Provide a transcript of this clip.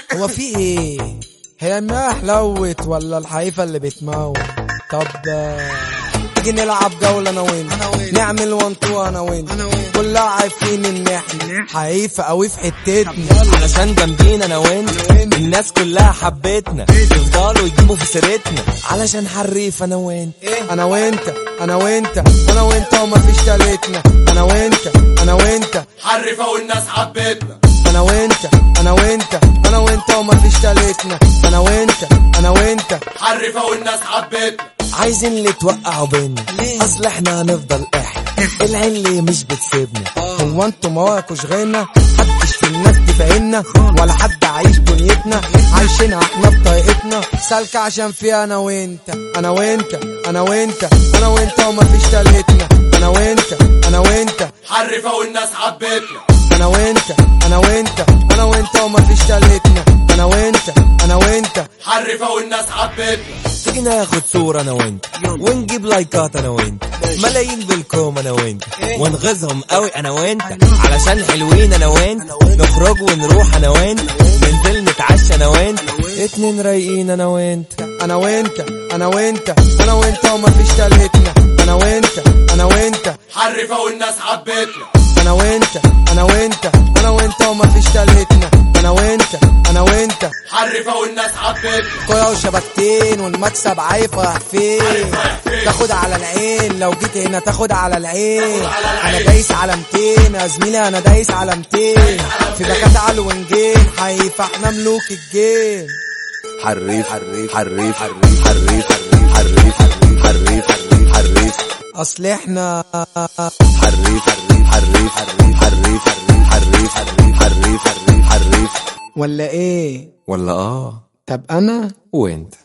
هو في ايه هي المياه حلوت ولا الحقيقة اللي بتموت طب آه، تيجي نلعب جولة انا وانت أنا وأنت. نعمل وان تو انا وانت أنا وأنت. كلها عارفين ان احنا حقيقة قوي في حتتنا علشان جامدين انا وانت الناس كلها حبتنا يفضلوا يجيبوا في سيرتنا علشان حريف انا وانت انا وانت انا وانت انا وانت ومفيش تالتنا انا وانت انا وانت حرفة والناس حبتنا انا وانت انا وانت انا وانت ومفيش تالتنا انا وانت انا وانت حرفة والناس حبتنا عايزين اللي توقعوا بينا اصل احنا هنفضل احنا العلي مش بتسيبنا هو انتوا مواكوش غيرنا محدش في الناس تفهمنا ولا حد عايش دنيتنا عايشينها احنا بطريقتنا سالكة عشان فيها انا وانت انا وانت انا وانت انا وانت ومفيش تالتنا انا وانت انا وانت حرفة والناس حبتنا انا وانت انا وانت انا وانت ومفيش تالتنا انا وانت انا وانت حرفة والناس حبتنا تيجي ناخد صورة انا وانت ونجيب لايكات انا وانت ملايين بالكوم انا وانت ونغيظهم قوي انا وانت علشان حلوين انا وانت نخرج ونروح انا وانت ننزل نتعشى انا وانت اتنين رايقين انا وانت انا وانت انا وانت انا وانت ومفيش تالتنا انا وانت انا وانت حرفة والناس حبتنا انا وانت انا وانت انا وانت ومفيش تالتنا انا وانت انا وانت حرفة والناس حبتنا كوره وشبكتين والمكسب عايفة فين تاخد على العين لو جيت هنا تاخد على العين انا دايس على 200 يا زميلي انا دايس على 200 في باكات على الونجين حيفا احنا ملوك الجيم حريف حريف حريف حريف حريف حريف حريف حريف حريف حريف اصل احنا حريف حريف حريف حريف حريف حريف حريف حريف حريف حريف حريف ولا ايه ولا اه طب انا وانت